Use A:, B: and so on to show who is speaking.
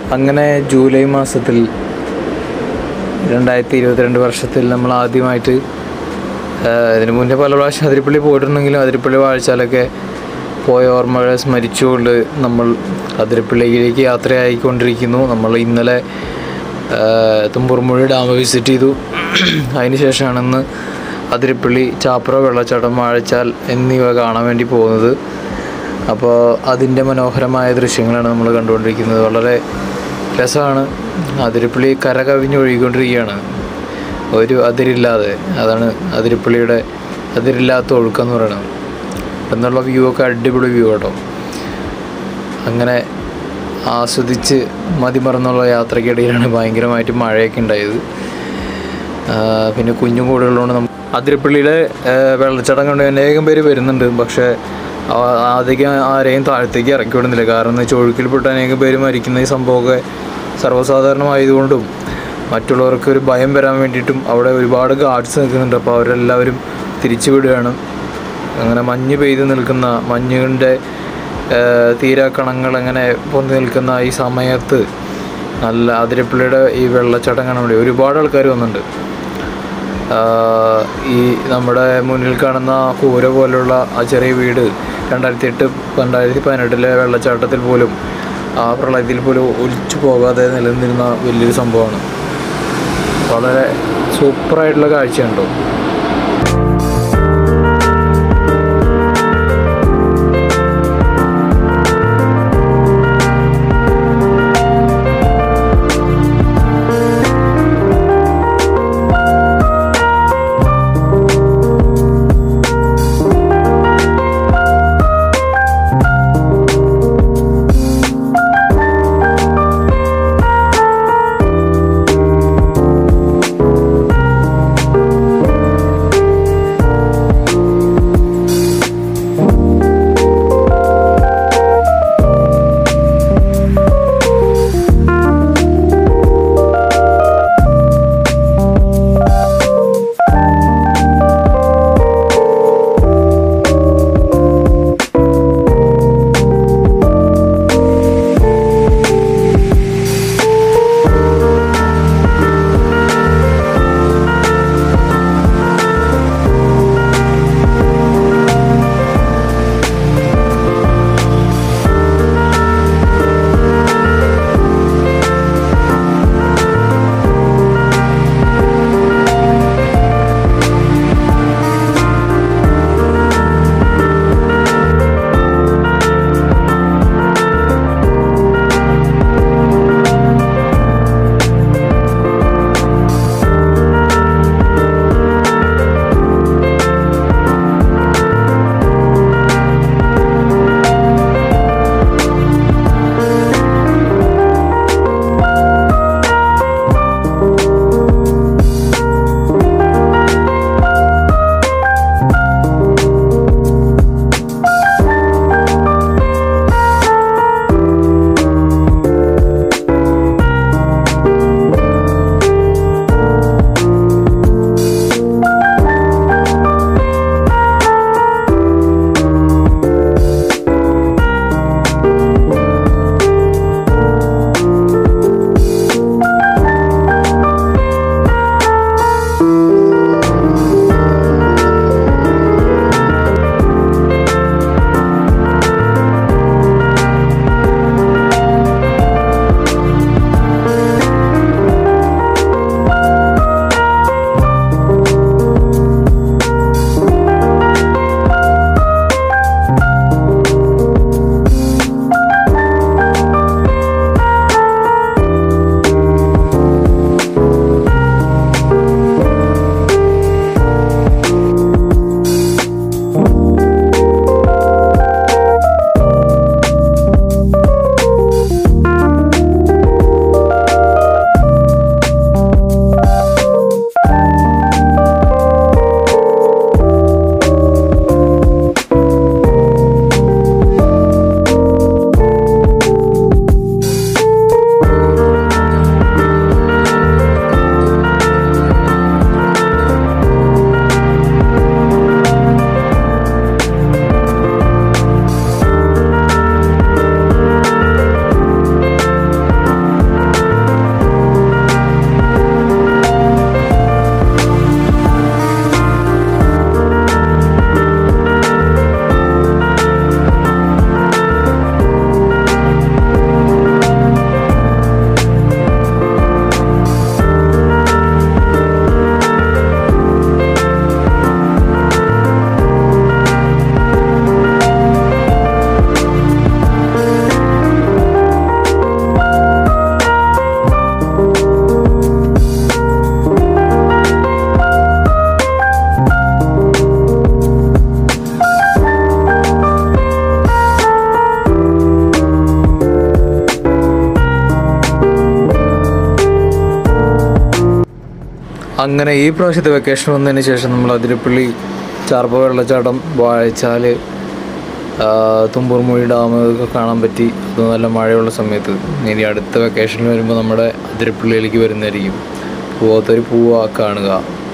A: അങ്ങനെ ജൂലൈ മാസത്തിൽ രണ്ടായിരത്തി ഇരുപത്തിരണ്ട് വർഷത്തിൽ നമ്മൾ ആദ്യമായിട്ട് ആ, ഇതിനു മുന്നേ പല പ്രാവശ്യം അതിരപ്പള്ളി പോയിട്ടുണ്ടെങ്കിലും അതിരപ്പള്ളി വാഴ്ചാലൊക്കെ പോയ ഓർമ്മകളെ സ്മരിച്ചുകൊണ്ട് നമ്മൾ അതിരപ്പള്ളിയിലേക്ക് യാത്രയായിക്കൊണ്ടിരിക്കുന്നു നമ്മൾ ഇന്നലെ ആ, തുമ്പൂർമുഴി ഡാം വിസിറ്റ് ചെയ്തു അതിനുശേഷമാണ് ഇന്ന് അതിരപ്പള്ളി ചാപ്ര വെള്ളച്ചാട്ടം വാഴച്ചാൽ എന്നിവ കാണാൻ വേണ്ടി പോകുന്നത് അപ്പോൾ അതിൻ്റെ മനോഹരമായ ദൃശ്യങ്ങളാണ് നമ്മൾ കണ്ടുകൊണ്ടിരിക്കുന്നത് വളരെ രസമാണ് അതിരപ്പള്ളി കര കവിഞ്ഞ് ഒഴുകിക്കൊണ്ടിരിക്കുകയാണ് ഒരു അതിരില്ലാതെ അതാണ് അതിരപ്പള്ളിയുടെ അതിരില്ലാത്ത ഒഴുക്കം എന്ന് പറയുന്നത് എന്നുള്ള വ്യൂ ഒക്കെ അടിപൊളി വ്യൂ കേട്ടോ അങ്ങനെ ആസ്വദിച്ച് മതിമറന്നുള്ള യാത്രയ്ക്കിടയിലാണ് ഭയങ്കരമായിട്ട് മഴയൊക്കെ ഉണ്ടായത് ആ, പിന്നെ കുഞ്ഞും കൂടെ ഉള്ളതുകൊണ്ട് നമുക്ക് അതിരപ്പള്ളിയിലെ ആ, വെള്ളച്ചാട്ടം കണ്ട് അനേകം പേര് വരുന്നുണ്ട് പക്ഷേ ആ- അധികം ആരെയും താഴത്തേക്ക് ഇറക്കി വിടുന്നില്ല കാരണം എന്ന് വെച്ചാൽ ഒഴുക്കിൽപ്പെട്ട് അനേകം പേര് മരിക്കുന്ന ഈ സംഭവമൊക്കെ സർവ്വസാധാരണമായതുകൊണ്ടും മറ്റുള്ളവർക്ക് ഒരു ഭയം വരാൻ വേണ്ടിയിട്ടും അവിടെ ഒരുപാട് ഗാർഡ്സ് നിൽക്കുന്നുണ്ട് അപ്പോൾ അവരെല്ലാവരും തിരിച്ചു വിടുകയാണ് അങ്ങനെ മഞ്ഞ് പെയ്ത് നിൽക്കുന്ന മഞ്ഞിൻ്റെ തീരാക്കണങ്ങൾ അങ്ങനെ പൊന്തി നിൽക്കുന്ന ഈ സമയത്ത് നല്ല അതിരപ്പള്ളിയുടെ ഈ വെള്ളച്ചാട്ടം കാണാൻ വേണ്ടി ഒരുപാട് ആൾക്കാർ വന്നിട്ടുണ്ട് ആഹ് ഈ നമ്മുടെ മുന്നിൽ കാണുന്ന കൂര പോലുള്ള ആ ചെറിയ വീട് രണ്ടായിരത്തി എട്ട് രണ്ടായിരത്തി പതിനെട്ടിലെ വെള്ളച്ചാട്ടത്തിൽ പോലും ആ പ്രളയത്തിൽ പോലും ഒലിച്ചു പോകാതെ നിലനിന്നിരുന്ന വലിയൊരു സംഭവമാണ് വളരെ സൂപ്പറായിട്ടുള്ള കാഴ്ചയുണ്ടോ അങ്ങനെ ഈ പ്രാവശ്യത്തെ വെക്കേഷൻ വന്നതിന് ശേഷം നമ്മൾ അതിരപ്പള്ളി ചാർപ്പ വെള്ളച്ചാട്ടം വാഴച്ചാൽ തുമ്പൂർമൊഴി ഡാം ഒക്കെ കാണാൻ പറ്റി അത് നല്ല മഴയുള്ള സമയത്ത് ഇനി അടുത്ത വെക്കേഷനിൽ വരുമ്പോൾ നമ്മുടെ അതിരപ്പള്ളിയിലേക്ക് വരുന്നതായിരിക്കും പോവാത്തൊരു പോവുക കാണുക